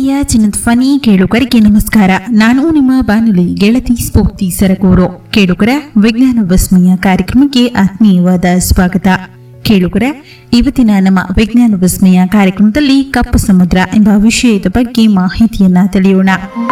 ಪ್ರೀತಿಯ ಚಿನ್ನಧ್ವನಿ ಕೇಳುಗರಿಗೆ ನಮಸ್ಕಾರ ನಾನು ನಿಮ್ಮ ಬಾನುಲಿ ಗೆಳತಿ ಸ್ಫೂರ್ತಿ ಸರಗೂರು ಕೇಳುಗರ ವಿಜ್ಞಾನ ವಿಸ್ಮಯ ಕಾರ್ಯಕ್ರಮಕ್ಕೆ ಆತ್ಮೀಯವಾದ ಸ್ವಾಗತ ಕೇಳುಗರ ಇವತ್ತಿನ ನಮ್ಮ ವಿಜ್ಞಾನ ವಿಸ್ಮಯ ಕಾರ್ಯಕ್ರಮದಲ್ಲಿ ಕಪ್ಪು ಸಮುದ್ರ ಎಂಬ ವಿಷಯದ ಬಗ್ಗೆ ಮಾಹಿತಿಯನ್ನ ತಿಳಿಯೋಣ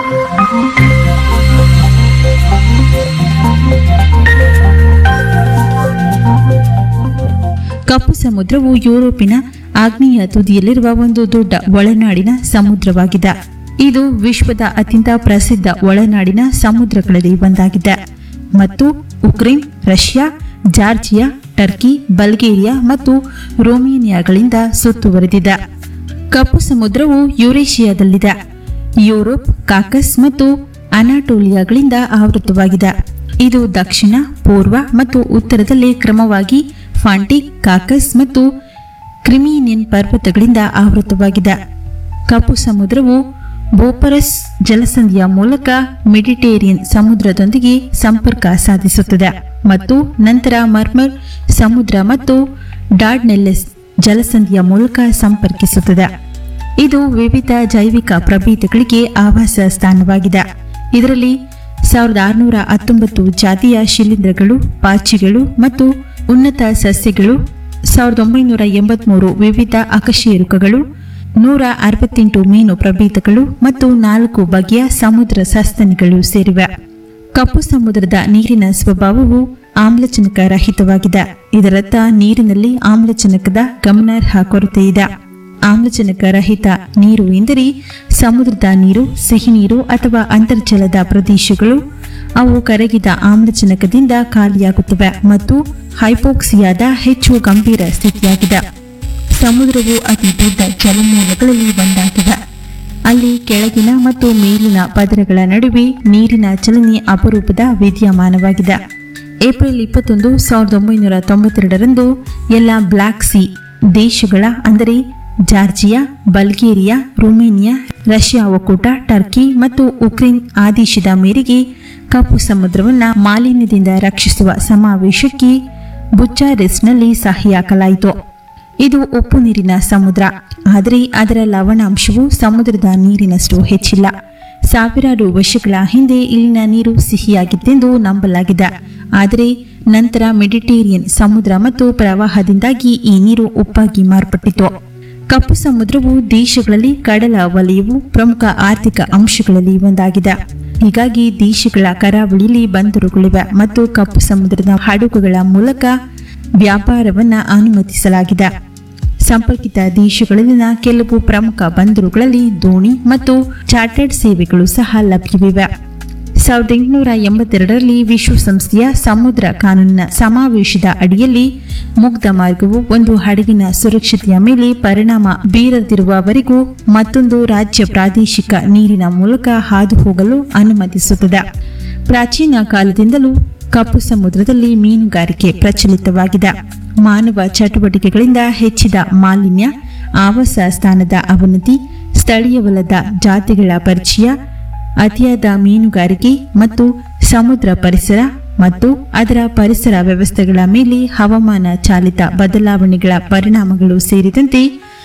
ಕಪ್ಪು ಸಮುದ್ರವು ಯುರೋಪಿನ ಆಗ್ನೇಯ ತುದಿಯಲ್ಲಿರುವ ಒಂದು ದೊಡ್ಡ ಒಳನಾಡಿನ ಸಮುದ್ರವಾಗಿದೆ ಇದು ವಿಶ್ವದ ಅತ್ಯಂತ ಪ್ರಸಿದ್ಧ ಒಳನಾಡಿನ ಸಮುದ್ರಗಳಲ್ಲಿ ಒಂದಾಗಿದೆ ಮತ್ತು Ukraine Russia Georgia Turkey Bulgaria ಮತ್ತು ರೋಮೇನಿಯಾಗಳಿಂದ ಸುತ್ತುವರೆದಿದೆ ಕಪ್ಪು ಸಮುದ್ರವು ಯುರೇಷಿಯಾದಲ್ಲಿದೆ ಯುರೋಪ್ ಕಾಕಸ್ ಮತ್ತು ಅನಾಟೋಲಿಯಾಗಳಿಂದ ಆವೃತವಾಗಿದೆ ಇದು ದಕ್ಷಿಣ ಪೂರ್ವ ಮತ್ತು ಉತ್ತರದಲ್ಲಿ ಕ್ರಮವಾಗಿ ಫಾಂಟಿಕ್ ಕಾಕಸ್ ಮತ್ತು ಕ್ರಿಮೀನಿಯನ್ ಪರ್ವತಗಳಿಂದ ಆವೃತವಾಗಿದೆ ಕಪ್ಪು ಸಮುದ್ರವು ಬೋಪರಸ್ ಜಲಸಂಧಿಯ ಮೂಲಕ ಮೆಡಿಟೇರಿಯನ್ ಸಮುದ್ರದೊಂದಿಗೆ ಸಂಪರ್ಕ ಸಾಧಿಸುತ್ತದೆ ಮತ್ತು ನಂತರ ಮರ್ಮರ್ ಸಮುದ್ರ ಮತ್ತು ಡಾರ್ಡ್ನೆಲ್ಲೆಸ್ ಜಲಸಂಧಿಯ ಮೂಲಕ ಸಂಪರ್ಕಿಸುತ್ತದೆ ಇದು ವಿವಿಧ ಜೈವಿಕ ಪ್ರಭೇದಗಳಿಗೆ ಆವಾಸ ಸ್ಥಾನವಾಗಿದೆ ಇದರಲ್ಲಿ ಸಾವಿರದ ಆರುನೂರ ಹತ್ತೊಂಬತ್ತು ಜಾತಿಯ ಶಿಲೀಂಧ್ರಗಳು ಪಾಚಿಗಳು ಮತ್ತು ಉನ್ನತ ಸಸ್ಯಗಳು ಸಾವಿರದ ಒಂಬೈನೂರ ಎಂಬತ್ಮೂರು ವಿವಿಧ ಅಕಶೇರುಕಗಳು ನೂರ ಅರವತ್ತೆಂಟು ಮೀನು ಪ್ರಭೇದಗಳು ಮತ್ತು ನಾಲ್ಕು ಬಗೆಯ ಸಮುದ್ರ ಸಸ್ತನಿಗಳು ಸೇರಿವೆ ಕಪ್ಪು ಸಮುದ್ರದ ನೀರಿನ ಸ್ವಭಾವವು ಆಮ್ಲಜನಕ ರಹಿತವಾಗಿದೆ ಇದರರ್ಥ ನೀರಿನಲ್ಲಿ ಆಮ್ಲಜನಕದ ಗಮನಾರ್ಹ ಕೊರತೆ ಇದೆ ಆಮ್ಲಜನಕ ರಹಿತ ನೀರು ಎಂದರೆ ಸಮುದ್ರದ ನೀರು ಸಿಹಿನೀರು ಅಥವಾ ಅಂತರ್ಜಲದ ಪ್ರದೇಶಗಳು ಅವು ಕರಗಿದ ಆಮ್ಲಜನಕದಿಂದ ಖಾಲಿಯಾಗುತ್ತವೆ ಮತ್ತು ಹೈಪೋಕ್ಸಿಯಾದ ಹೆಚ್ಚು ಗಂಭೀರ ಸ್ಥಿತಿಯಾಗಿದೆ ಸಮುದ್ರವು ಅತಿ ದೊಡ್ಡ ಜಲಮೂಲಗಳಲ್ಲಿ ಒಂದಾಗಿದೆ ಅಲ್ಲಿ ಕೆಳಗಿನ ಮತ್ತು ಮೇಲಿನ ಪದರಗಳ ನಡುವೆ ನೀರಿನ ಚಲನೆ ಅಪರೂಪದ ವಿದ್ಯಮಾನವಾಗಿದೆ ಏಪ್ರಿಲ್ ಇಪ್ಪತ್ತೊಂದು ಸಾವಿರದ ಒಂಬೈನೂರ ತೊಂಬತ್ತೆರಡರಂದು ಎಲ್ಲ ಬ್ಲ್ಯಾಕ್ ಸಿ ದೇಶಗಳ ಅಂದರೆ ಜಾರ್ಜಿಯಾ ಬಲ್ಗೇರಿಯಾ ರೊಮೇನಿಯಾ ರಷ್ಯಾ ಒಕ್ಕೂಟ ಟರ್ಕಿ ಮತ್ತು ಉಕ್ರೇನ್ ಆದೇಶದ ಮೇರೆಗೆ ಕಪ್ಪು ಸಮುದ್ರವನ್ನು ಮಾಲಿನ್ಯದಿಂದ ರಕ್ಷಿಸುವ ಸಮಾವೇಶಕ್ಕೆ ಬುಚಾರೆಸ್ಟ್ನಲ್ಲಿ ಸಹಿ ಹಾಕಲಾಯಿತು ಇದು ಉಪ್ಪು ನೀರಿನ ಸಮುದ್ರ ಆದರೆ ಅದರ ಲವಣಾಂಶವು ಸಮುದ್ರದ ನೀರಿನಷ್ಟು ಹೆಚ್ಚಿಲ್ಲ ಸಾವಿರಾರು ವರ್ಷಗಳ ಹಿಂದೆ ಇಲ್ಲಿನ ನೀರು ಸಿಹಿಯಾಗಿತ್ತೆಂದು ನಂಬಲಾಗಿದೆ ಆದರೆ ನಂತರ ಮೆಡಿಟೇರಿಯನ್ ಸಮುದ್ರ ಮತ್ತು ಪ್ರವಾಹದಿಂದಾಗಿ ಈ ನೀರು ಉಪ್ಪಾಗಿ ಮಾರ್ಪಟ್ಟಿತು ಕಪ್ಪು ಸಮುದ್ರವು ದೇಶಗಳಲ್ಲಿ ಕಡಲ ವಲಯವು ಪ್ರಮುಖ ಆರ್ಥಿಕ ಅಂಶಗಳಲ್ಲಿ ಒಂದಾಗಿದೆ ಹೀಗಾಗಿ ದೇಶಗಳ ಕರಾವಳಿಯಲ್ಲಿ ಬಂದರುಗಳಿವೆ ಮತ್ತು ಕಪ್ಪು ಸಮುದ್ರದ ಹಡಗುಗಳ ಮೂಲಕ ವ್ಯಾಪಾರವನ್ನ ಅನುಮತಿಸಲಾಗಿದೆ ಸಂಪರ್ಕಿತ ದೇಶಗಳಲ್ಲಿನ ಕೆಲವು ಪ್ರಮುಖ ಬಂದರುಗಳಲ್ಲಿ ದೋಣಿ ಮತ್ತು ಚಾರ್ಟರ್ಡ್ ಸೇವೆಗಳು ಸಹ ಲಭ್ಯವಿವೆ ಸಾವಿರದ ಎಂಟುನೂರ ಎಂಬತ್ತೆರಡರಲ್ಲಿ ವಿಶ್ವಸಂಸ್ಥೆಯ ಸಮುದ್ರ ಕಾನೂನಿನ ಸಮಾವೇಶದ ಅಡಿಯಲ್ಲಿ ಮುಗ್ಧ ಮಾರ್ಗವು ಒಂದು ಹಡಗಿನ ಸುರಕ್ಷತೆಯ ಮೇಲೆ ಪರಿಣಾಮ ಬೀರದಿರುವವರೆಗೂ ಮತ್ತೊಂದು ರಾಜ್ಯ ಪ್ರಾದೇಶಿಕ ನೀರಿನ ಮೂಲಕ ಹಾದು ಹೋಗಲು ಅನುಮತಿಸುತ್ತದೆ ಪ್ರಾಚೀನ ಕಾಲದಿಂದಲೂ ಕಪ್ಪು ಸಮುದ್ರದಲ್ಲಿ ಮೀನುಗಾರಿಕೆ ಪ್ರಚಲಿತವಾಗಿದೆ ಮಾನವ ಚಟುವಟಿಕೆಗಳಿಂದ ಹೆಚ್ಚಿದ ಮಾಲಿನ್ಯ ಆವಾಸ ಸ್ಥಾನದ ಅವನತಿ ಸ್ಥಳೀಯವಲ್ಲದ ಜಾತಿಗಳ ಪರಿಚಯ ಅತಿಯಾದ ಮೀನುಗಾರಿಕೆ ಮತ್ತು ಸಮುದ್ರ ಪರಿಸರ ಮತ್ತು ಅದರ ಪರಿಸರ ವ್ಯವಸ್ಥೆಗಳ ಮೇಲೆ ಹವಾಮಾನ ಚಾಲಿತ ಬದಲಾವಣೆಗಳ ಪರಿಣಾಮಗಳು ಸೇರಿದಂತೆ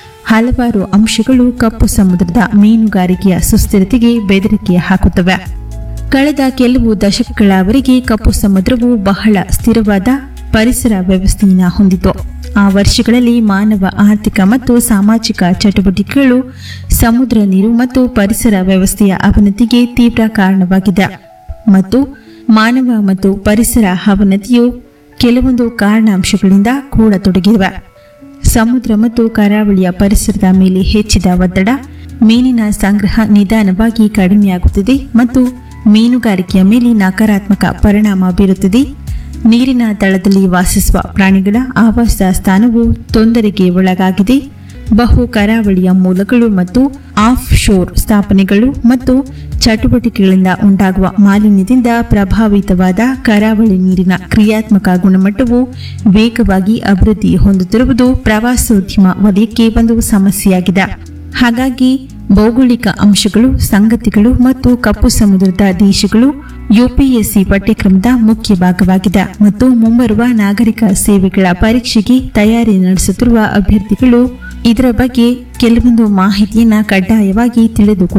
ಹಲವಾರು ಅಂಶಗಳು ಕಪ್ಪು ಸಮುದ್ರದ ಮೀನುಗಾರಿಕೆಯ ಸುಸ್ಥಿರತೆಗೆ ಬೆದರಿಕೆ ಹಾಕುತ್ತವೆ ಕಳೆದ ಕೆಲವು ದಶಕಗಳವರೆಗೆ ಕಪ್ಪು ಸಮುದ್ರವು ಬಹಳ ಸ್ಥಿರವಾದ ಪರಿಸರ ವ್ಯವಸ್ಥೆಯನ್ನು ಹೊಂದಿತು ಆ ವರ್ಷಗಳಲ್ಲಿ ಮಾನವ ಆರ್ಥಿಕ ಮತ್ತು ಸಾಮಾಜಿಕ ಚಟುವಟಿಕೆಗಳು ಸಮುದ್ರ ನೀರು ಮತ್ತು ಪರಿಸರ ವ್ಯವಸ್ಥೆಯ ಅವನತಿಗೆ ತೀವ್ರ ಕಾರಣವಾಗಿದೆ ಮತ್ತು ಮಾನವ ಮತ್ತು ಪರಿಸರ ಅವನತಿಯು ಕೆಲವೊಂದು ಕಾರಣಾಂಶಗಳಿಂದ ಕೂಡತೊಡಗಿವೆ ಸಮುದ್ರ ಮತ್ತು ಕರಾವಳಿಯ ಪರಿಸರದ ಮೇಲೆ ಹೆಚ್ಚಿದ ಒತ್ತಡ ಮೀನಿನ ಸಂಗ್ರಹ ನಿಧಾನವಾಗಿ ಕಡಿಮೆಯಾಗುತ್ತಿದೆ ಮತ್ತು ಮೀನುಗಾರಿಕೆಯ ಮೇಲೆ ನಕಾರಾತ್ಮಕ ಪರಿಣಾಮ ಬೀರುತ್ತದೆ ನೀರಿನ ತಳದಲ್ಲಿ ವಾಸಿಸುವ ಪ್ರಾಣಿಗಳ ಆವಾಸ ಸ್ಥಾನವು ತೊಂದರೆಗೆ ಒಳಗಾಗಿದೆ ಬಹು ಕರಾವಳಿಯ ಮೂಲಗಳು ಮತ್ತು ಆಫ್ ಶೋರ್ ಸ್ಥಾಪನೆಗಳು ಮತ್ತು ಚಟುವಟಿಕೆಗಳಿಂದ ಉಂಟಾಗುವ ಮಾಲಿನ್ಯದಿಂದ ಪ್ರಭಾವಿತವಾದ ಕರಾವಳಿ ನೀರಿನ ಕ್ರಿಯಾತ್ಮಕ ಗುಣಮಟ್ಟವು ವೇಗವಾಗಿ ಅಭಿವೃದ್ಧಿ ಹೊಂದುತ್ತಿರುವುದು ಪ್ರವಾಸೋದ್ಯಮ ವಲಯಕ್ಕೆ ಒಂದು ಸಮಸ್ಯೆಯಾಗಿದೆ ಹಾಗಾಗಿ ಭೌಗೋಳಿಕ ಅಂಶಗಳು ಸಂಗತಿಗಳು ಮತ್ತು ಕಪ್ಪು ಸಮುದ್ರದ ದೇಶಗಳು ಯುಪಿಎಸ್ಸಿ ಪಠ್ಯಕ್ರಮದ ಮುಖ್ಯ ಭಾಗವಾಗಿದೆ ಮತ್ತು ಮುಂಬರುವ ನಾಗರಿಕ ಸೇವೆಗಳ ಪರೀಕ್ಷೆಗೆ ತಯಾರಿ ನಡೆಸುತ್ತಿರುವ ಅಭ್ಯರ್ಥಿಗಳು ಇದರ ಬಗ್ಗೆ ಕೆಲವೊಂದು ಮಾಹಿತಿಯನ್ನ ಕಡ್ಡಾಯವಾಗಿ ತಿಳಿದುಕೊಳ್ಳ